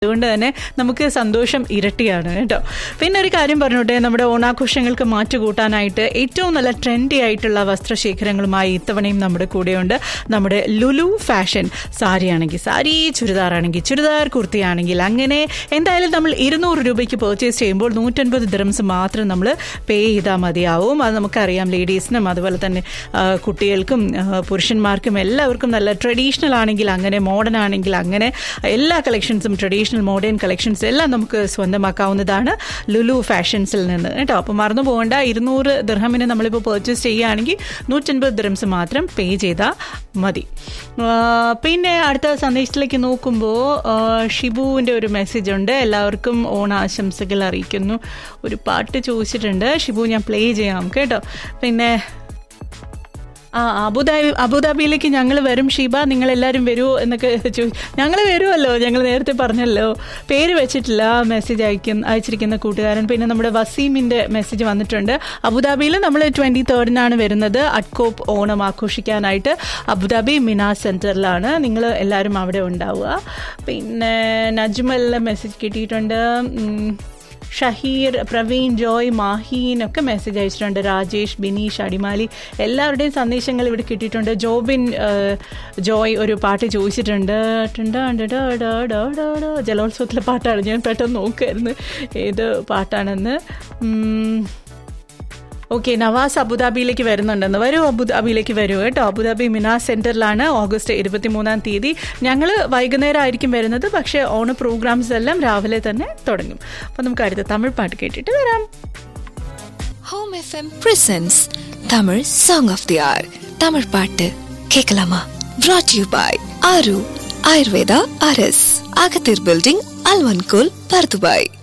അതുകൊണ്ട് തന്നെ നമുക്ക് സന്തോഷം ഇരട്ടിയാണ് കേട്ടോ പിന്നെ ഒരു കാര്യം പറഞ്ഞോട്ടെ നമ്മുടെ ഓണാഘോഷങ്ങൾക്ക് മാറ്റുകൂട്ടാനായിട്ട് ഏറ്റവും നല്ല ട്രെൻഡി ആയിട്ടുള്ള വസ്ത്രശേഖരങ്ങളുമായി ഇത്തവണയും നമ്മുടെ കൂടെയുണ്ട് നമ്മുടെ ലുലു ഫാഷൻ സാരി ആണെങ്കിൽ സാരി ചുരിദാർ ആണെങ്കിൽ ചുരിദാർ കുർത്തിയാണെങ്കിൽ അങ്ങനെ എന്തായാലും നമ്മൾ ഇരുന്നൂറ് രൂപയ്ക്ക് പർച്ചേസ് ചെയ്യുമ്പോൾ നൂറ്റൻപത് ദിറംസ് മാത്രം നമ്മൾ പേ ചെയ്താൽ മതിയാവും അത് നമുക്കറിയാം ലേഡീസിനും അതുപോലെ തന്നെ ആ, കുട്ടികൾക്കും ആ, പുരുഷന്മാർക്കും എല്ലാവർക്കും നല്ല ട്രഡീഷണൽ ആണെങ്കിൽ അങ്ങനെ മോഡേൺ ആണെങ്കിൽ അങ്ങനെ എല്ലാ കളക്ഷൻസും ട്രഡീഷണൽ മോഡേൺ കളക്ഷൻസ് എല്ലാം നമുക്ക് സ്വന്തമാക്കാവുന്നതാണ് ലുലു ഫാഷൻസിൽ നിന്ന് കേട്ടോ അപ്പോൾ മറന്നു പോകേണ്ട ഇരുന്നൂറ് ദിർഹമിന് നമ്മളിപ്പോൾ പർച്ചേസ് ചെയ്യുകയാണെങ്കിൽ നൂറ്റൻപത് ദിർഹംസ് മാത്രം പേ ചെയ്താൽ മതി ആ, പിന്നെ അടുത്ത സന്ദേശത്തിലേക്ക് നോക്കുമ്പോൾ ഷിബുവിൻ്റെ ഒരു മെസ്സേജ് ഉണ്ട് എല്ലാവർക്കും ഓണാശംസകൾ അറിയിക്കുന്നു ഒരു പാട്ട് ചോദിച്ചിട്ടുണ്ട് ഷിബു ഞാൻ പ്ലേ ചെയ്യാം കേട്ടോ പിന്നെ ആ അബുദാബി അബുദാബിയിലേക്ക് ഞങ്ങൾ വരും ഷീബ നിങ്ങൾ എല്ലാവരും വരുമോ എന്നൊക്കെ ചോദിച്ചു ഞങ്ങൾ വരുമല്ലോ ഞങ്ങൾ നേരത്തെ പറഞ്ഞല്ലോ പേര് വെച്ചിട്ടില്ല മെസ്സേജ് അയക്കും അയച്ചിരിക്കുന്ന കൂട്ടുകാരൻ പിന്നെ നമ്മുടെ വസീമിൻ്റെ മെസ്സേജ് വന്നിട്ടുണ്ട് അബുദാബിയിൽ നമ്മൾ ട്വൻറ്റി തേർഡിനാണ് വരുന്നത് അഡ്കോപ്പ് ഓണം ആഘോഷിക്കാനായിട്ട് അബുദാബി മിനാ സെൻറ്ററിലാണ് നിങ്ങൾ എല്ലാവരും അവിടെ ഉണ്ടാവുക പിന്നെ നജ്മലിൻ്റെ മെസ്സേജ് കിട്ടിയിട്ടുണ്ട് ഉം, ഷഹീർ പ്രവീൺ ജോയ് മാഹീൻ ഒക്കെ മെസ്സേജ് അയച്ചിട്ടുണ്ട് രാജേഷ് ബിനീഷ് അടിമാലി എല്ലാവരുടെയും സന്ദേശങ്ങൾ ഇവിടെ കിട്ടിയിട്ടുണ്ട് ജോബിൻ ആ, ജോയ് ഒരു പാട്ട് ചോദിച്ചിട്ടുണ്ട് ടിണ്ടാ ടിടാ ഡാ ഡാ ഡാ ഡാ. ജലോത്സവത്തിലെ പാട്ടാണ് ഞാൻ പെട്ടെന്ന് നോക്കുമായിരുന്നു ഏത് പാട്ടാണെന്ന് ഉം. ഓക്കെ നവാസ് അബുദാബിയിലേക്ക് വരുന്നുണ്ടെന്ന് വരൂ അബുദാബിയിലേക്ക് വരൂ കേട്ടോ അബുദാബി മിനാ സെന്ററിലാണ് ഓഗസ്റ്റ് ഇരുപത്തി മൂന്നാം തീയതി ഞങ്ങൾ വൈകുന്നേരം ആയിരിക്കും വരുന്നത് പക്ഷേ ഓണ പ്രോഗ്രാംസ് എല്ലാം രാവിലെ തന്നെ തുടങ്ങും അപ്പം നമുക്ക് അടുത്ത തമിഴ് പാട്ട് കേട്ടിട്ട് വരാം home FM presents Tamil song of the hour Tamil பாட்டு கேட்கலாமா brought யூ பாய் ஆரு ஆயுர்வேதா அரஸ் அகத்தீர் பில்டிங் அல்வன்கோல் பர்துபாய்